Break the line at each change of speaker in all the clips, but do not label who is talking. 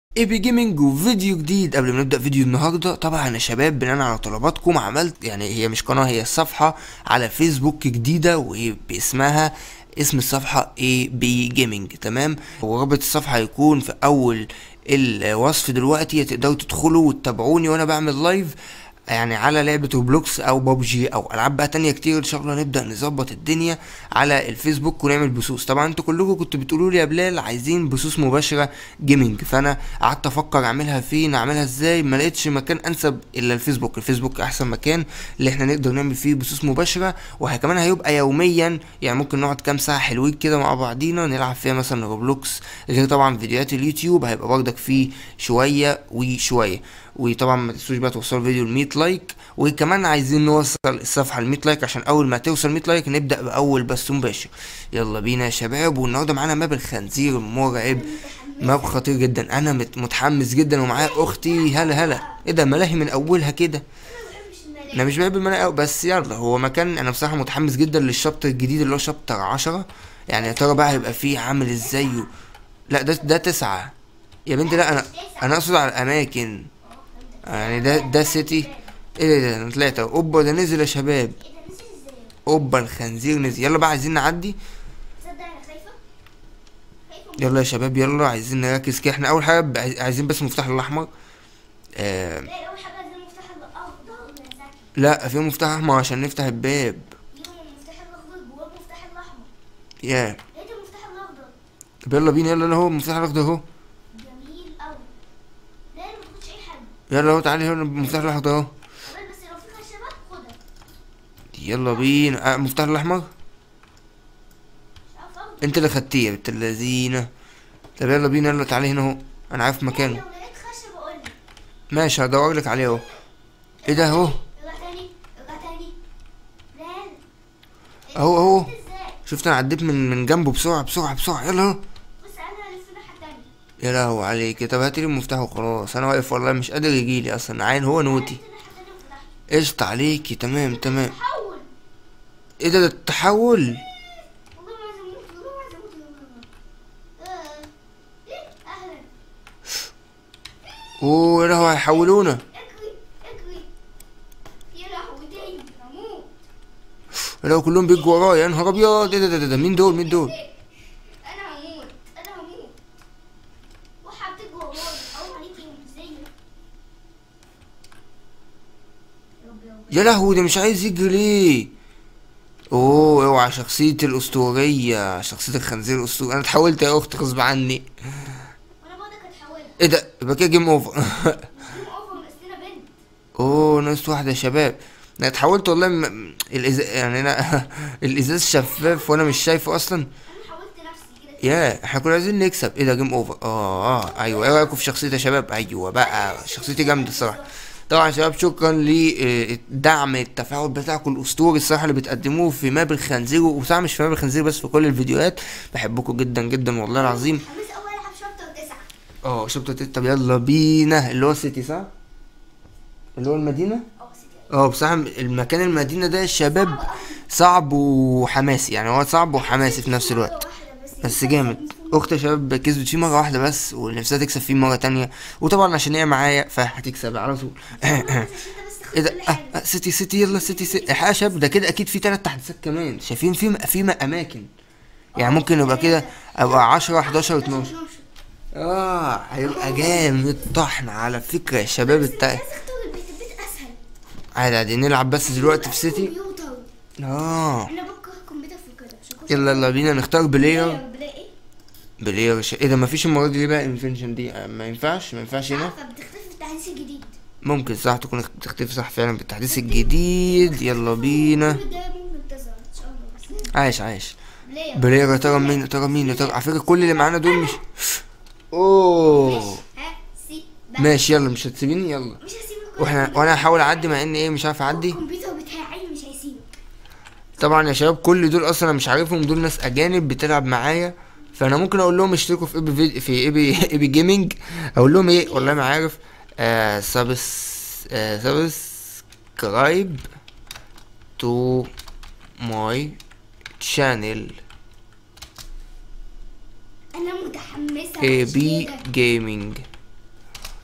اي بي جيمنج وفيديو جديد قبل ما نبدا فيديو النهارده طبعا يا شباب بناء على طلباتكم عملت يعني هي مش قناه هي صفحه على فيسبوك جديده وهي باسمها اسم الصفحه اي بي جيمنج تمام ورابط الصفحه هيكون في اول الوصف دلوقتي تقدروا تدخلوا وتتابعوني وانا بعمل لايف يعني على لعبة روبلوكس او بابجي او العاب بقى تانية كتير ان شاء الله نبدأ نظبط الدنيا على الفيسبوك ونعمل بثوث طبعا انتوا كلكم كنتوا بتقولوا لي يا بلال عايزين بثوث مباشرة جيمنج فانا قعدت افكر اعملها فين اعملها ازاي ما لقيتش مكان انسب الا الفيسبوك الفيسبوك احسن مكان اللي احنا نقدر نعمل فيه بثوث مباشرة وكمان هيبقى يوميا يعني ممكن نقعد كام ساعة حلوين كده مع بعضينا نلعب فيها مثلا روبلوكس غير طبعا فيديوهات اليوتيوب هيبقى برضك فيه شوية وشوية وطبعا ما تنسوش بقى توصلوا الفيديو ل 100 لايك وكمان عايزين نوصل الصفحه ل 100 لايك عشان اول ما توصل 100 لايك نبدا باول بث مباشر يلا بينا يا شباب والنهارده معانا ماب الخنزير المرعب ماب خطير جدا انا مت- متحمس جدا ومعايا اختي هلا هلا ايه ده ملاهي من اولها كده انا مش بحب الملاهي قوي بس يلا هو مكان انا بصراحه متحمس جدا للشابتر الجديد اللي هو شابتر 10 يعني يا ترى بقى هيبقى فيه عامل ازاي و- لا ده ده تسعة يا بنتي لا انا انا اقصد على الاماكن يعني ده ده سيتي ايه ده انا طلعت أهو. اوبا ده نزل يا شباب
ايه ده نزل ازاي؟
اوبا الخنزير نزل يلا بقى عايزين نعدي
تصدق انا خايفه؟ خايفه
يلا يا شباب يلا عايزين نركز كده احنا اول حاجه ب- عايز- عايزين بس المفتاح الاحمر آه
لا اول حاجه لازم المفتاح الاخضر يا زكي
لا في مفتاح احمر عشان نفتح الباب
جيبوا المفتاح الاخضر جواه المفتاح الاحمر
يا
لقيت المفتاح الاخضر
طب يلا بينا يلا اهو المفتاح الاخضر اهو
جميل قوي لا ما تاخدش اي حاجه
يلا اهو تعالي هنا المفتاح الاخضر اهو
قبل بس لو في خشبه خدها
يلا بينا آه المفتاح الاحمر
مش عارف اخده
انت اللي خدتيه يا بنت اللذينه طب يلا بينا يلا تعالي هنا اهو انا عارف مكانه
لو لقيت خشبه قول لي
ماشي هدور لك عليه اهو ايه ده اهو
ارجع تاني ارجع تاني لا
اهو اهو
ازاي
شفت انا عديت من من جنبه بسرعه بسرعه بسرعه يلا اهو
بص انا الف الناحيه التانيه
يا لهوي عليك طب هاتلي المفتاح وخلاص انا واقف والله مش قادر يجيلي اصلا عين هو نوتي
الف الناحيه التانيه وفتحت
قشطة عليكي تمام تمام
حول
ايه ده ده التحول
والله ما عايز اموت والله ما عايز اموت يا ماما آه. إيه؟ اهلا
اوه يا لهوي هيحولونا
اجري اجري يا لهوي تاني هموت
يا لهوي كلهم بيجوا ورايا يا نهار ابيض ايه ده ده ده, ده مين دول مين دول
انا هموت انا هموت وحد جوه اول عليكي ازاي يا رب يا رب
يا لهوي ده مش عايز يجري ليه اوه اوعى شخصية الاسطورية شخصية الخنزير الاسطوري انا اتحولت يا اخت غصب عني
وانا برضك اتحولت
ايه ده يبقى كده جيم اوفر
جيم اوفر ناقصنا بنت
اوه ناقص واحدة يا شباب انا اتحولت والله م... الإز... يعني انا الازاز شفاف وانا مش شايفه اصلا
انا حاولت نفسي كده
يا احنا كنا عايزين نكسب ايه ده جيم اوفر اه اه ايوه ايه رايكم في شخصيتي يا شباب ايوه بقى شخصيتي جامده الصراحه طبعا يا شباب شكرا لدعم التفاعل بتاعكم الاسطوري الصراحه اللي بتقدموه في ماب الخنزير وساعة مش في ماب الخنزير بس في كل الفيديوهات بحبكم جدا جدا والله العظيم
متحمس اول العب شابتر تسعة
اه شابتر تيت طب يلا بينا اللي هو السيتي صح اللي هو المدينه
اه سيتي
اه بصراحه المكان المدينه ده يا شباب صعب وحماسي يعني هو صعب وحماسي في نفس الوقت بس جامد اخت يا شباب كسبت فيه مره واحده بس ونفسها تكسب فيه مره تانية وطبعا عشان هي معايا فهتكسب على طول ايه ده آه آه سيتي سيتي يلا سيتي سيتي الحقيقه يا شباب ده كده اكيد في تلات تحديثات كمان شايفين في في اماكن يعني ممكن يبقى كده ابقى 10 11 12 اه هيبقى جامد طحن على فكره يا شباب التا
عايز اختار البيت البيت اسهل
عادي عادي نلعب بس دلوقتي في سيتي
كمبيوتر
اه
انا بكره الكمبيوتر في كده عشان كل
يلا يلا بينا نختار بلاير
بلاقي ايه
بلاير ش... ايه ده مفيش المره دي ليه بقى انفنشن دي آه، ما ينفعش ما ينفعش هنا
عارفه بتختفي في التحديث الجديد
ممكن صح تكون اخت- تختفي صح فعلا بالتحديث الجديد يلا بينا
كل ده ممكن تظهر ان شاء الله بس
عايش عايش
بلاقي
بلاير يا ترى مين يا ترى مين يا ترى على فكره كل اللي معانا دول مش اوه
ها سي بقى.
ماشي يلا مش هتسيبيني يلا
مش هسيبك
واحنا وانا هحاول اعدي مع ان ايه مش عارف اعدي
الكمبيوتر بتاعي مش هيسيبك
طبعا يا شباب كل دول اصلا انا مش عارفهم دول ناس اجانب بتلعب معايا فانا ممكن اقول لهم اشتركوا في ايبي فيديو في ايبي ايبي جيمنج اقول لهم ايه والله ما عارف آه سبس آه سبسكرايب تو ماي شانل
انا متحمسه
اي
مش
بي
كده.
جيمنج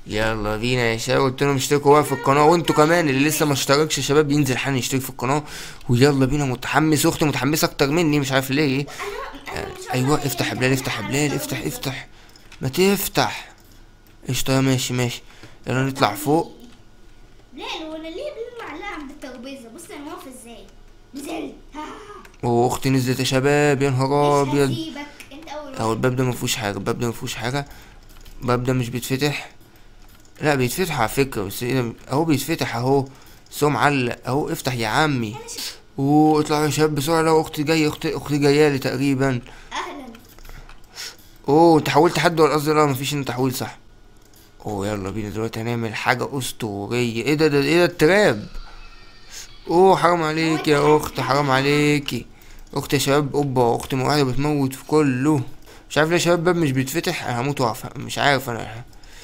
يلا بينا يا شباب قلت لهم اشتركوا بقى في القناه وانتوا كمان اللي لسه ما اشتركش يا شباب ينزل حالا يشترك في القناه ويلا بينا متحمس اختي متحمسه اكتر مني مش عارف ليه
انا انا مش
ايوه
عارفة
افتح يا
ليه.
بلال افتح يا بلال افتح افتح ما تفتح قشطه ماشي ماشي يلا نطلع فوق
لا هو انا ليه بلال معلقه عند الترابيزه بص انا واقفه ازاي نزلت ها
واختي نزلت يا شباب يا نهار
مش
ابيض
هسيبك انت اول
اهو
واحد
الباب ده ما فيهوش حاجه الباب ده ما فيهوش حاجه الباب ده مش بيتفتح لا بيتفتح على فكره بس ايه ده اهو بيتفتح اهو بس هو معلق اهو افتح يا عمي
انا ش...
اوه اطلعوا يا شباب بسرعه لو اختي جايه اختي اختي جايه لي تقريبا
اهلا
اوه انت حولت حد ولا قصدي لا مفيش انت تحويل صح اوه يلا بينا دلوقتي هنعمل حاجه اسطوريه ايه ده ده ايه ده التراب اوه حرام عليك يا اختي حرام عليكي اختي يا شباب اوبا اختي موعده بتموت في كله مش عارف ليه يا شباب الباب مش بيتفتح انا هموت واقف مش عارف انا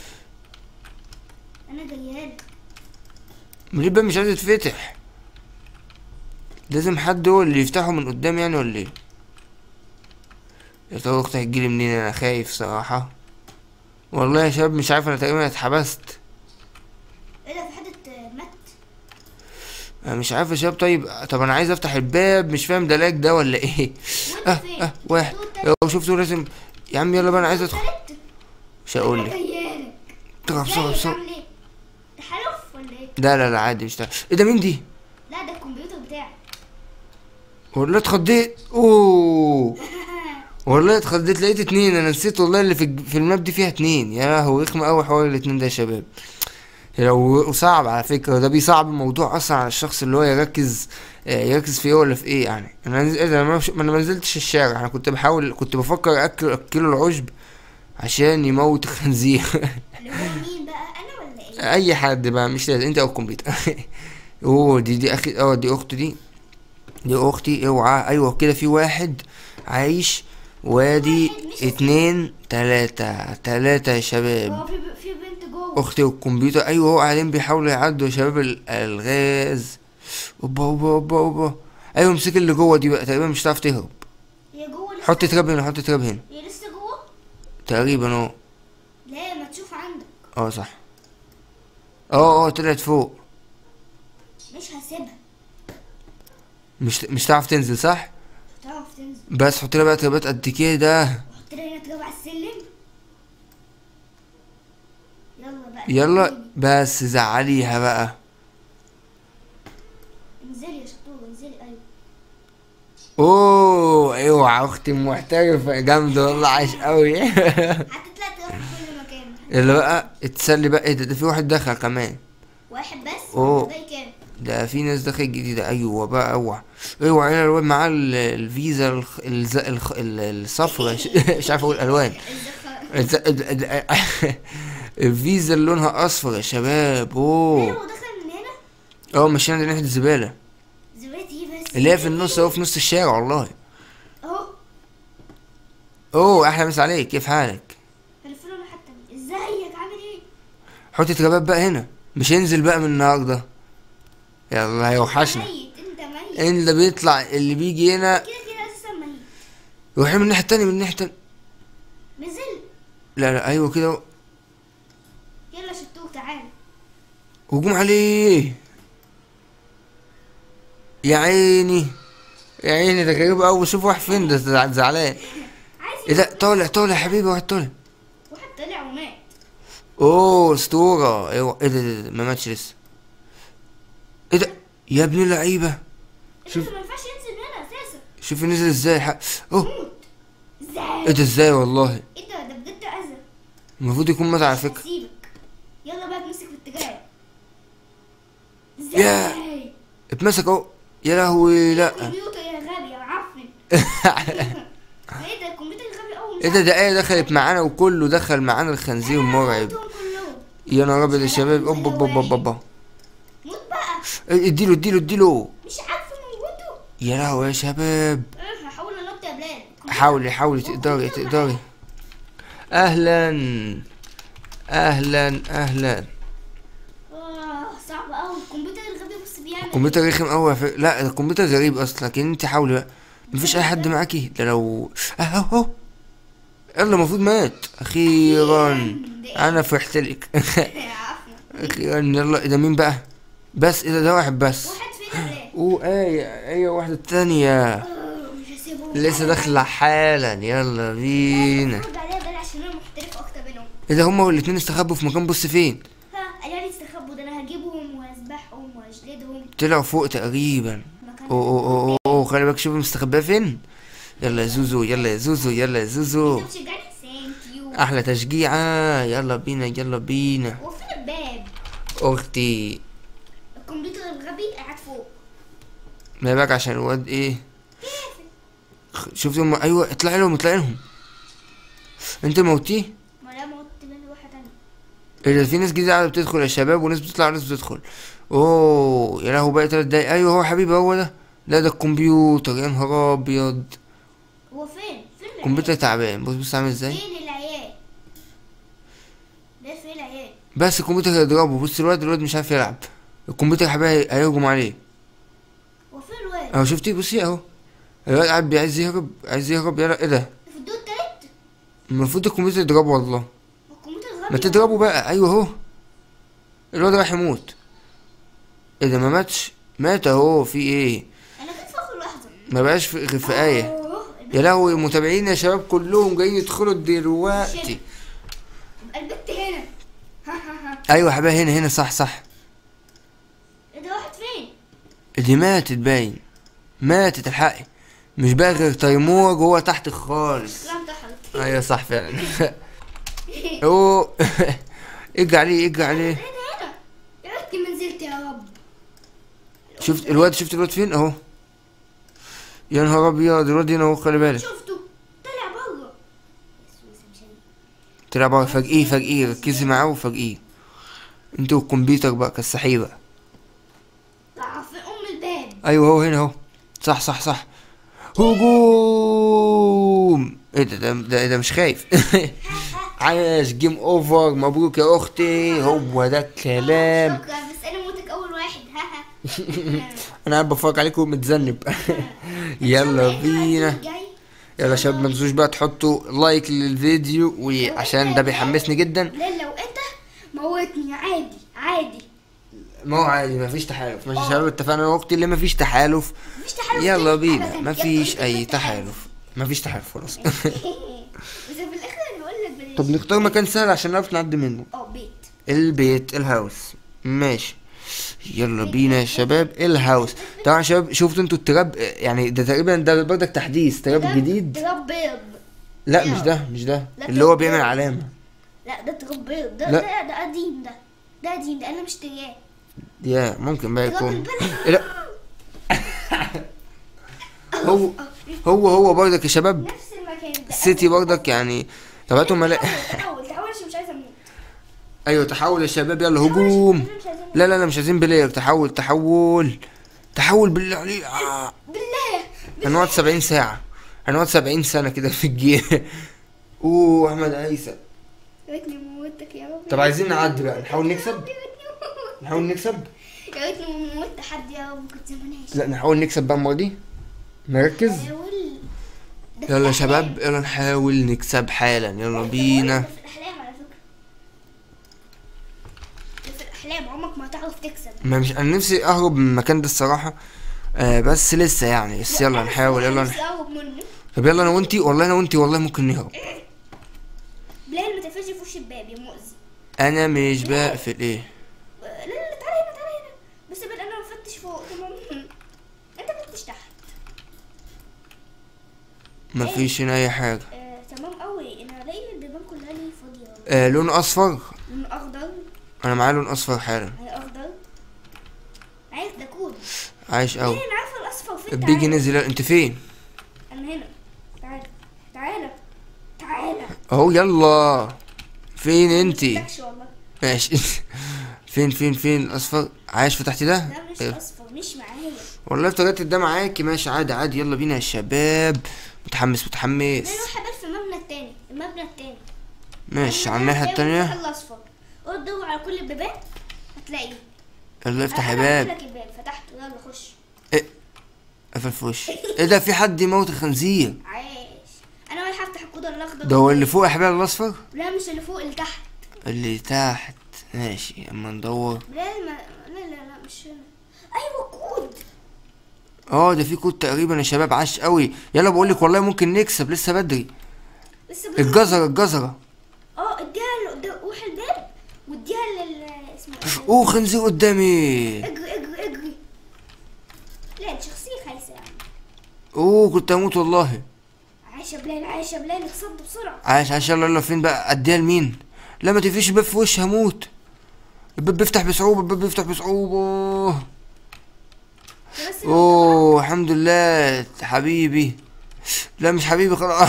انا جايالك
ليه الباب مش عايز يتفتح لازم حد هو اللي يفتحه من قدام يعني ولا ايه يا ترى اختي هتجيلي منين انا خايف صراحه والله يا شباب مش عارف انا تقريبا اتحبست
ايه ده في حد مات
انا مش عارف يا شباب طيب طب انا عايز افتح الباب مش فاهم ده لاج ده ولا ايه
وانت
اه
فين
اه واحد لو شفته لازم يا عم يلا بقى انا عايز ادخل
تالت
مش هقول
انا
لك
جايالك
طلع بسرعه
ازيك
بسرعه
عامل ايه تحالف ولا ايه
لا لا لا عادي مش تعرف. ايه ده مين دي
لا ده الكمبيوتر بتاعي
والله اتخضيت اوه والله اتخضيت لقيت اتنين انا نسيت والله اللي في الج- في الماب دي فيها اتنين يا لهوي رخم قوي حوار الاتنين ده يا شباب لو صعب على فكرة ده بيصعب الموضوع اصلا على الشخص اللي هو يركز آه، يركز في ايه ولا في ايه يعني انا نز... ايه ده انا ما ما انا ما نزلتش الشارع انا كنت بحاول كنت بفكر اكل اكله العشب عشان يموت الخنزير
اللي هو مين بقى انا ولا ايه
اي حد بقى مش لازم انت او الكمبيوتر اوه دي دي اخي اه دي اختي دي دي اختي اوعى ايوه كده في واحد عايش وادي
واحد مش
اتنين تلاتة تلاتة يا
هو
شباب
في في بنت جوه
اختي والكمبيوتر ايوه هو قاعدين بيحاولوا يعدوا يا شباب ال- الغاز اوبا اوبا اوبا اوبا ايوه امسك اللي جوه دي بقى تقريبا مش هتعرف تهرب
هي جوه لسه
حط تراب هنا حط تراب هنا
هي لسه جوه
تقريبا اهو
لا ما تشوف عندك
اه صح اه اه طلعت فوق
مش هسيبها
مش مش تعرف تنزل صح
مش هتعرف تنزل
بس حط لها بقى ترابات قد كده
وحط لها هنا تراب على السلم يلا بقى
يلا
انزلي.
بس زعليها بقى
انزلي يا شطوره انزلي ايوه
اوه اوعى اختي محترفة جامدة والله عايش قوي
هتطلع تروح في كل مكان
يلا بقى اتسلي بقى ايه ده, ده في واحد دخل كمان
واحد بس
أوه.
باقي كام
ده في ناس دخلت جديدة ايوه بقى اوعى اوعى هنا الواد معاه ال- الفيزا الخ... الز... الخ... ال- الصفرا ش- مش عارف اقول الالوان
الزخار
الز- ال- ال- الفيزا اللي لونها اصفر يا شباب اوه
هو دخل من هنا
اه ماشيين عند ناحية الزبالة
زبادي بس
اللي هي في النص اهو في نص الشارع والله
اهو
اوه احلى مسا عليك كيف حالك
هلف له حتى ازيك عامل ايه
حط ترابات بقى هنا مش هينزل بقى من النهارده يلا هيوحشنا
ميت انت ميت
ان اللي بيطلع اللي بيجي هنا
كده كده اساسا ميت
يروح من الناحيه التانية من الناحيه التانية
نزل
لا لا ايوه كده
يلا شطوك تعال
هجوم عليه يا عيني يا عيني ده غريب قوي شوف واحد فين ده زع- زعلان
عايز
ايه ده طالع طالع يا حبيبي واحد طالع
واحد طلع ومات
اوه اسطوره ايوه ايه ده, ده, ده ما ماتش لسه ايه ده يا ابن اللعيبه
شوف ما ينفعش ينزل من هنا اساسا
شوف نزل ازاي حق. اوه
موت ازاي
ايه ده ازاي والله
ايه ده ده بجد اذى
المفروض يكون مات على فكره
هسيبك يلا بقى تمسك في اتجاه
يا.
ازاي
اتمسك اهو يا لهوي لا
كمبيوتر يا غبي يا معفن ايه ده الكمبيوتر غبي قوي
ايه ده ده ايه دخلت معانا وكله دخل معانا الخنزير مرعب
كلهم
يا نهار ابيض يا شباب اوبا اوبا اوبا اوبا
موت بقى
إيه، اديله اديله اديله
مش عارفه موته
يا لهوي يا شباب
اه هحاول انط يا بلال
حاولي حاولي تقدري تقدري اهلا اهلا اهلا
اه صعب قوي الكمبيوتر الغبي بس بيعمل
الكمبيوتر رخم قوي يا فك- لا الكمبيوتر غريب اصلا لكن انت حاولي بقى مفيش اي حد معاكي ده لو اهو اهو يلا المفروض مات اخيرا انا فرحت لك
عفوا
اخيرا يلا ده مين بقى بس ايه ده ده واحد بس
واحد فينا بلاك
اوه ايه ايه واحدة تانية
آه، مش هسيبه
لسه داخلة حالا يلا بينا
اتفرج عليها ده عشان انا محترف اكتر منهم
ايه ده هما الاتنين استخبوا في مكان بص فين
ها قال لي استخبوا ده انا هجيبهم وهذبحهم واجلدهم
طلعوا فوق تقريبا
مكان
اوه اوه اوه اوه, أوه. خلي بالك شوف مستخبيه فين يلا يا زوزو يلا يا زوزو يلا يا زوزو
انت بتشجعني ثانك يو
احلى تشجيعة يلا بينا يلا بينا
وفين الباب
اختي
الكمبيوتر الغبي قاعد فوق
ما بالك عشان الواد ايه خ- شفت هم ايوه اطلعي لهم اطلعي لهم انت موتيه
ما لا موت مني واحد تاني
ايه ده في ناس جديدة قاعدة بتدخل يا شباب وناس بتطلع وناس بتدخل اوه يا لهوي بقى تلات دقايق ايوه هو حبيبي هو ده لا ده الكمبيوتر يا نهار ابيض
هو فين فين العيال
الكمبيوتر تعبان بص بص عامل ازاي
فين العيال ده فين العيال
بس الكمبيوتر هيضربه بص الواد الواد مش عارف يلعب الكمبيوتر يا حبايبي هيهجم عليه
هو فين الواد
اهو شفتي بصي اهو الواد قاعد عايز يهرب عايز يهرب يلا ايه ده
في الدور التالت
المفروض الكمبيوتر يضربه والله
هو الكمبيوتر غبي
ما تضربه بقى ايوه اهو الواد راح يموت ايه ده ما ماتش مات اهو في ايه
انا جيت في اخر لحظه
ما بقاش في غير في ايه
أوه،
يا لهوي متابعين يا شباب كلهم جايين يدخلوا دلوقتي
يبقى البت هنا ها ها ها
ايوه يا حبايبي هنا هنا صح صح
ايه ده واحد فين
دي ماتت باين ماتت الحقي مش بقى غير تيمور جوه تحت خالص
لا انتحرت
ايوه صح فعلا اوه اجي عليه اجي عليه
ايه ده هنا يا ريتني ما نزلت يا رب
شفت الواد شفت الواد فين اهو يا نهار ابيض الواد هنا اهو خلي بالك
شفته طلع بره يسوس مش أنا.
طلع بقى فاجئيه فاجئيه ركزي معاه وفاجئيه انتوا الكمبيوتر بقى كالسحيه بقى
طلع في ام الباب
ايوه هو هنا اهو صح صح صح هجوم ايه ده ده, ده, ده مش خايف عاش جيم اوفر مبروك يا اختي هو ده الكلام
شكرا بس انا موتك اول واحد ها ها
انا قاعد بفرج عليكم متذنب يلا بينا
جاي
يلا يا شباب ما تنسوش بقى تحطوا لايك للفيديو وعشان ده بيحمسني جدا
لا لو انت موتني عادي عادي
ما هو عادي مفيش تحالف ماشي يا شباب اتفقنا انا واختي اللي مفيش تحالف
مفيش تحالف
يلا
تاني
بينا
أبداً.
مفيش
يلا
اي
بينا.
تحالف مفيش تحالف خلاص
بس في الاخر بقول لك بلاش
طب نختار مكان سهل عشان نعرف نعدي منه
اه بيت
البيت الهاوس ماشي يلا بينا يا شباب الهاوس طبعا يا شباب شفتوا انتوا التراب يعني ده تقريبا ده برضك تحديث تراب جديد
تراب بيض
لا مش ده مش ده
لا،
اللي هو
تراب
بيعمل
بيض.
علامة
لا ده تراب بيض ده
لا.
ده ده قديم ده ده قديم ده انا مشترياه
يا ممكن بقى
تراب
يكون
البلد
لا هو هو هو برضك يا شباب
نفس المكان ده
السيتي برضك يعني طب هاتوا ملا
تحول تحول عشان مش عايزه اموت
ايوه تحول يا شباب يلا هجوم
مش عايزة أموت.
لا لا لا مش عايزين بلاير تحول تحول تحول بالله عليك آه.
بالله
هنقعد 70 ساعة هنقعد 70 سنة كده في الجيم اوه احمد عيسى
يا ريتني موتك يا رب
طب عايزين نعدي بقى نحاول نكسب
يا ريتني موت.
نحاول نكسب
يا ريتني موت حد يا رب كنت زمانيش
لا نحاول نكسب بقى المرة دي نركز
حاول ده في
يلا يا
الأحلام.
شباب يلا نحاول نكسب حالا يلا بينا
ده في الاحلام على فكره ده في الاحلام عمرك ما هتعرف تكسب
ما مش انا نفسي اهرب من المكان ده الصراحة آه بس لسه يعني بس يلا
أنا
نحاول يلا
نفسي
نح...
اهرب منه
طب يلا انا وانتي والله انا وانتي والله ممكن نهرب
بلال ما تقفلش في وش الباب يا مؤذي
انا مش بقفل ايه
لا لا لا تعالى هنا تعالى هنا بس بل انا مفتش فوق تمام انت بتفتش تحت
مفيش هنا اي حاجة
آه، تمام قوي انا الاقي البيبان كلها لي فاضيه
آه لون اصفر
لون اخضر
انا معايا لون اصفر حالا
هي اخضر عارف ده كود
عايش
ايه
قوي
انا عارفه الاصفر فين
بيجي
تعالى.
نزل انت فين
انا هنا تعالى تعالى تعالى
اهو يلا فين انتي
مش والله
ماشي فين فين فين الاصفر عايش فتحتي ده
ده مش
إيه.
اصفر مش معايا
والله افتكرت ده معاكي ماشي عادي عادي يلا بينا يا شباب متحمس متحمس
ده نروح بال في المبنى التاني المبنى التاني
ماشي على
المبنى
الناحية
التاني
التانية
والفتح الاصفر قول دور على كل البيبان هتلاقيه
يلا افتح
أنا
يا باب
قلت لك الباب فتحته يلا خش
قفل في وشي ايه ده في حد يموت الخنزير
عايش انا ولا هفتح الكود الاخضر الاخضر
ده هو اللي فوق يا حبيبي الاصفر
لا مش اللي فوق اللي تحت
اللي تحت ماشي اما ندور
لا ما لا لا لا مش هنا ايوه كود
اه ده في كود تقريبا يا شباب عاش قوي يلا بقول لك والله ممكن نكسب لسه بدري
لسه بس-
الجزره الجزره
اه اديها اللي قدام روح الباب واديها لل اسمه إيه؟
اوه خنزير قدامي
اجري اجري اجري لا دي شخصية خايسة يعني
اوه كنت هموت والله
عايشة بلال عايشة بلال اتصد بسرعة
عاش عاش يلا يلا فين بقى اديها لمين لا ما تقفليش الباب في وشي هموت الباب بيفتح بصعوبة الباب بيفتح بصعوبة
بس
اوه الحمد لله حبيبي لا مش حبيبي خلاص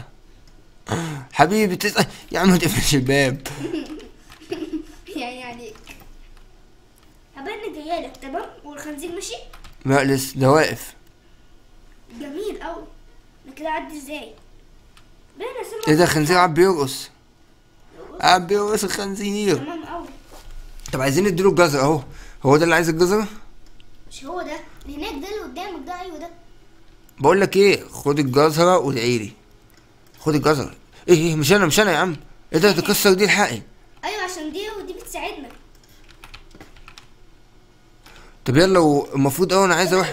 حبيبي تس... يا عم ما تقفلش الباب
يعني يعني هبان جايالك تمام والخنزير ماشي
لا لسه ده واقف
جميل اوي انا كده اعدي ازاي بلال انا سامع
ايه ده خنزير قاعد بيرقص قاعد بيرقص الخنزير
تمام اوي
طب عايزين نديله الجزر اهو هو ده اللي عايز الجزرة
مش هو ده اللي هناك ده اللي قدامك ده ايوه ده
بقول لك ايه خد الجزرة وادعي لي خد الجزرة ايه ايه مش انا مش انا يا عم ايه ده تكسر دي الحقي
ايوه عشان دي ودي بتساعدنا
طب يلا و- المفروض اه انا عايز اروح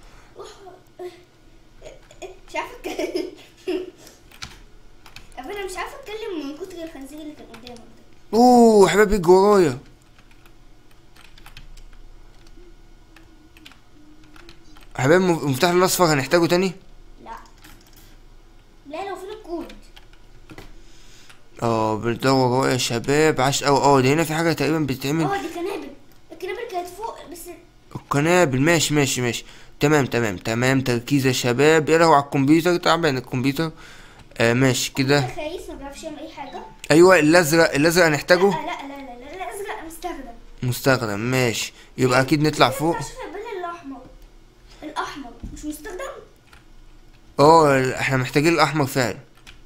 مش عارفه اتكلم طب انا مش عارفه اتكلم من كتر الخنزير اللي كان قدامك ده
اوه حبايبي يجوا ورايا حبايبي الم- المفتاح الاصفر هنحتاجه تاني
لا لا لو فين الكود
اه بندور ورايا يا شباب عاش اوي اه ده هنا في حاجة تقريبا بتتعمل
اه دي كنابل الكنابل كانت فوق بس
القنابل ماشي ماشي ماشي تمام تمام تمام تركيز يا شباب يا لهوي على الكمبيوتر تعبان الكمبيوتر آه ماشي كده
ده خايس ما بيعرفش يعمل اي حاجه
ايوه الازرق الازرق
لا
هنحتاجه
لا لا لا لا لا ازرق مستخدم
مستخدم ماشي يبقى اكيد نطلع فوق
شوف البل الاحمر الاحمر مش مستخدم
اه احنا محتاجين الاحمر فعلا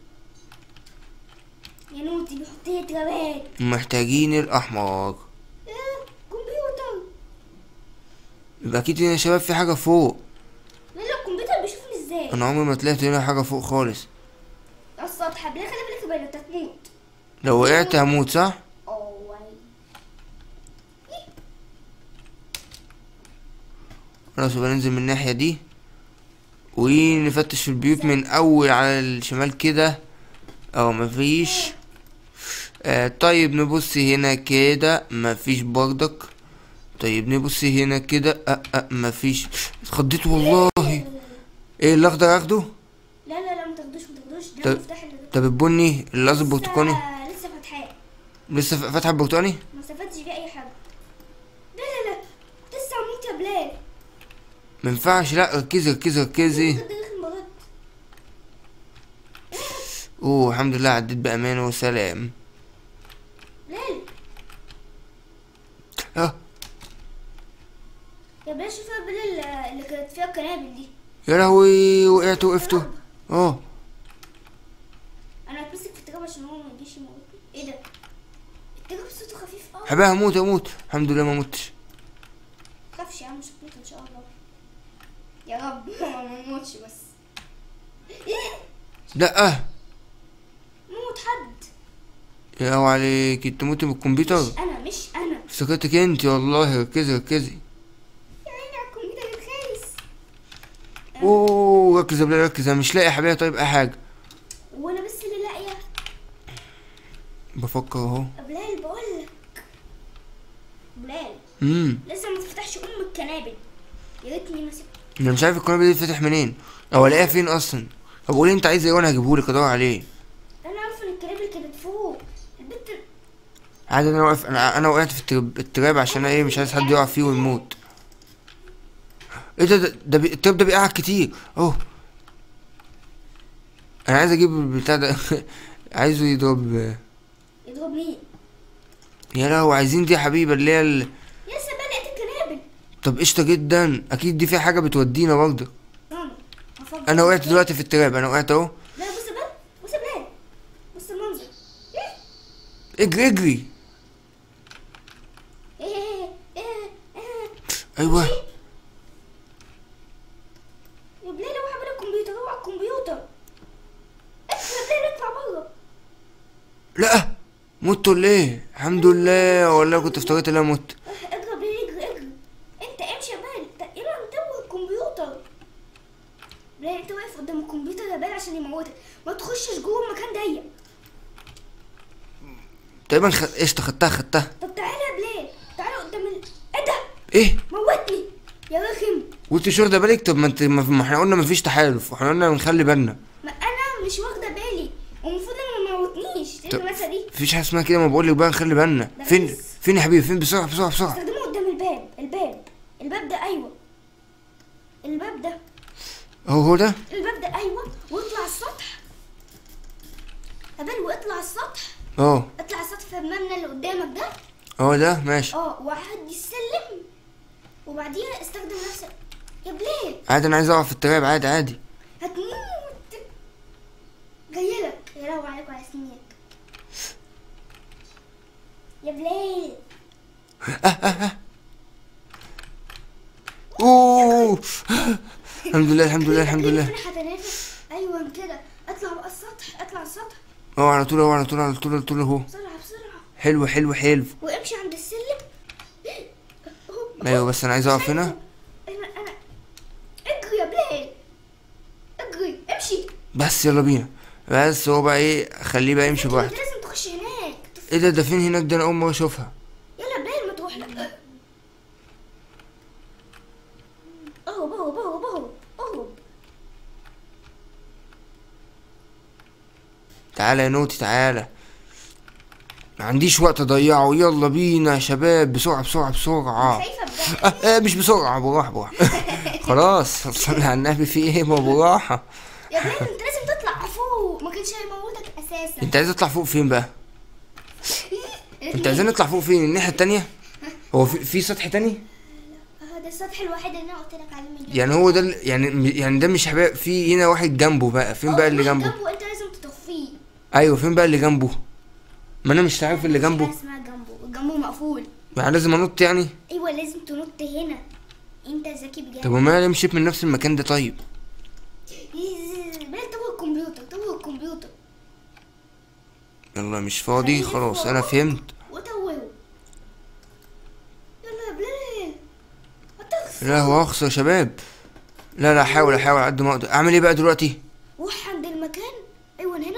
يا نوتي بيحط لي ترابات
محتاجين الاحمر
ايه كمبيوتر
يبقى اكيد هنا يا شباب في حاجه فوق
لا لا الكمبيوتر بيشوفني ازاي
انا عمري ما طلعت هنا حاجه فوق خالص
على السطح بلا خلي بالك بلا انت هتموت
لو وقعت هموت صح
اه واي.
خلاص يبقى ننزل من الناحيه دي ونفتش في البيوت من اول على الشمال كده اه مفيش آه طيب نبص هنا كده مفيش برضك طيب نبص هنا كده آه آه مفيش اتخضيت والله ايه الاخضر اخده
لا لا لا ما تاخدوش ما تاخدوش ده
طب-
المفتاح اللي
طب البني الازرق البرتقاني
لسه- لسه فاتحاه
لسه ف- فاتحه البرتقاني
ما استفدتش فيه اي حاجه لا لا لا لسه هموت يا بلال
مينفعش لا ركزي ركزي ركزي
ده داخل مرض
اوه الحمد لله عديت بامان وسلام
بلال
اه
يا بلال شوف يا بلال اللي كانت فيها القنابل دي
يا لهوي وقعت وقفت اه
انا هتمسك في التراب عشان هو ما يجيش يموت ايه ده التراب صوته خفيف اه
حبايبي هموت هموت الحمد لله ما متش
تخافش يا عم مش هتموت ان شاء الله يا رب ما نموتش بس ايه
لا اه
موت حد
يا لهوي عليك انت موتي من الكمبيوتر
مش انا مش انا
افتكرتك انت والله ركزي ركزي
يا عيني على الكمبيوتر الخايس
اوه ركز يا بلال ركز انا مش لاقي يا حبايبي طيب اي حاجه
وانا بس اللي لاقيه
بفكر اهو
بلال بقول لك بلال
امم
لسه ما تفتحش ام الكنابل يا ريتني مسكت
انا مش عارف القناه دي فتح منين او الاقيها فين اصلا طب قولي انت عايز ايه وانا هجيبهولك ادور عليه
انا عارفه ان الكنابل كانت فوق البت
عادي انا واقف انا انا وقعت في التراب, التراب عشان انا ايه مش عايز حد يقع فيه ويموت ايه ده ده, ده بي... التراب ده بيقع كتير اهو انا عايز اجيب البتاع ده عايزه يضرب
يضرب مين
يا لهوي عايزين دي يا حبيبه اللي هي ال...
يا سبا لقيت الكنابل
طب قشطه جدا اكيد دي فيها حاجه بتودينا برضه
ماما هفكر.
انا وقعت دلوقتي في التراب انا وقعت اهو
لا بص يا بلال بص يا بلال بص المنظر ايه
اجري اجري
ايه ايه ايه
ايوه
يا بلال اوعى على الكمبيوتر اوعى على الكمبيوتر اطلع يا بلال
لا مت ولا ايه الحمد لله والله كنت افتكرت ان انا مت
اجري يا بلال اجري اجري انت امشي يا بلال يلا انتبه الكمبيوتر بلال انت واقف قدام الكمبيوتر يا بلال عشان يموتك ما تخشش جوه مكان ضيق
تقريبا خ... قشطه خدتها خدتها
طب تعالى يا بلال تعالى قدام ال... ايه ده
ايه
موتني يا رخم
وانت مش واخده بالك طب ما انت ما ما احنا قلنا مفيش تحالف واحنا قلنا نخلي بالنا
ما انا مش واخده بالي والمفروض انا ما موتنيش
طب-
تاني المسا دي
مفيش حاجه اسمها كده ما بقول لك بقى نخلي بالنا
ده
فين
بس.
فين يا حبيبي فين بسرعه بسرعه بسرعه
استخدمه قدام الباب الباب الباب ده ايوه الباب ده
اهو هو ده
الباب ده ايوه واطلع السطح يا بلال واطلع السطح
اه
اطلع السطح في المبنى اللي قدامك ده
اه ده ماشي
اه وعدي السلم وبعديها استخدم نفس يا بلال
عادي انا عايز اقع في التراب عادي عادي
هتموت جايلك يا لهوي عليك وعلى سنينك يا بلال
اوه الحمد لله الحمد لله الحمد لله
فين هتنافس ايوه كده اطلع بقى السطح اطلع السطح
اه على طول اهو على طول على طول على طول اهو
بسرعه بسرعه
حلو حلو حلو
وامشي عند السلم أهو،
ايوه
أهو.
بس انا عايز اقف هنا
انا انا اجري يا بلال اجري امشي
بس يلا بينا بس هو بقى ايه خليه بقى يمشي
انت
لوحده
لازم تخش هناك
ايه ده ده فين هناك ده انا اول مره اشوفها
يلا بلال ما تروح لا اهرب اهرب اهرب اهرب اهرب
تعالى يا نوتي تعالى ما عنديش وقت اضيعه يلا بينا يا شباب بسرعه بسرعه بسرعه
شايفه بجد
آه آه مش بسرعه براحه براحه خلاص صلي على النبي في ايه ما براحه
يا بلال انت لازم تطلع فوق ما كانش هيموتك اساسا
انت عايز تطلع فوق فين بقى انت عايزين نطلع فوق فين الناحيه التانية هو في, في سطح تاني
اه ده السطح الوحيد اللي انا قلت لك عليه من
يعني هو ده ال- يعني يعني ده مش حباب في هنا واحد جنبه بقى فين بقى اللي جنبه
جنبه انت لازم تطفيه
ايوه فين بقى اللي جنبه ما انا مش عارف اللي
مفيش
جنبه
حاجة اسمها جنبه جنبه مقفول
يعني لازم انط يعني
ايوه لازم تنط هنا انت ذكي بجد
طب وما انا مشيت من نفس المكان ده طيب
بلال توه الكمبيوتر توه الكمبيوتر
يلا مش فاضي
خليه
خلاص
فوق.
انا فهمت
وتوهه يلا يا بلال هتخسر
لا هو اخسر يا شباب لا لا احاول احاول على قد ما اقدر اعمل ايه بقى دلوقتي
روح عند المكان ايوه هنا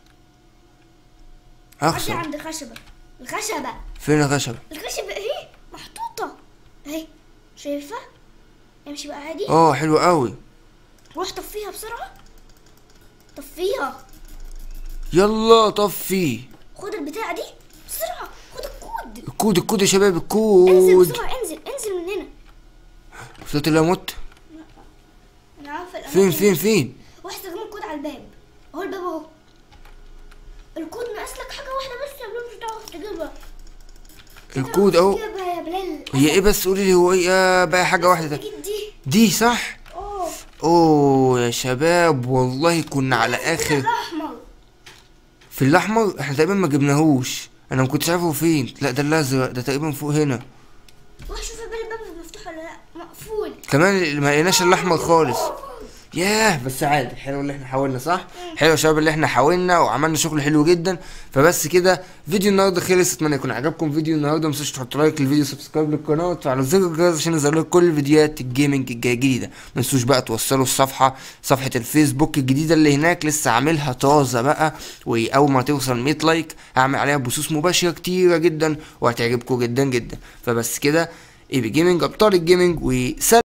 عدي
اخسر
عند الخشبة الخشبة
فين الخشبة
الخشبة اهي محطوطة اهي شايفة امشي بقى عادي
اه حلو قوي
روح طفيها بسرعة طفيها
يلا طفي
خد البتاعة دي بسرعة خد الكود
الكود الكود يا شباب
انزل
الكود
بسرعة انزل انزل من هنا
وصلت لا مت
انا عارفة الأماكن
فين فين فين
واحد استخدم الكود على الباب اهو الباب اهو الكود ناقص لك حاجة واحدة بس يا بلال مش هتعرف تجيبها
الكود اهو
تجيبها يا بلال
هي ايه بس قولي لي هو ايه آه بقى حاجة واحدة ده
تجيب دي
دي صح
اه
اوه يا شباب والله كنا على اخر
الاحمر
في الاحمر احنا تقريبا ما جبناهوش انا ما كنتش عارفه فين لا ده الازرق ده تقريبا فوق هنا
روح شوف يا بلال الباب مفتوح ولا لا مقفول
كمان ما لقيناش الاحمر خالص ياه بس عادي حلو اللي احنا حاولنا صح حلو يا شباب اللي احنا حاولنا وعملنا شغل حلو جدا فبس كده فيديو النهارده خلص اتمنى يكون عجبكم فيديو النهارده ما تنسوش تحطوا لايك للفيديو سبسكرايب للقناه وتفعلوا زر الجرس عشان يظهر لكم كل فيديوهات الجيمنج الجديده ما تنسوش بقى توصلوا الصفحه صفحه الفيسبوك الجديده اللي هناك لسه عاملها طازه بقى واول ما توصل 100 لايك هعمل عليها بثوث مباشره كتيره جدا وهتعجبكم جدا جدا فبس كده ايه جيمنج ابطال الجيمنج وسلام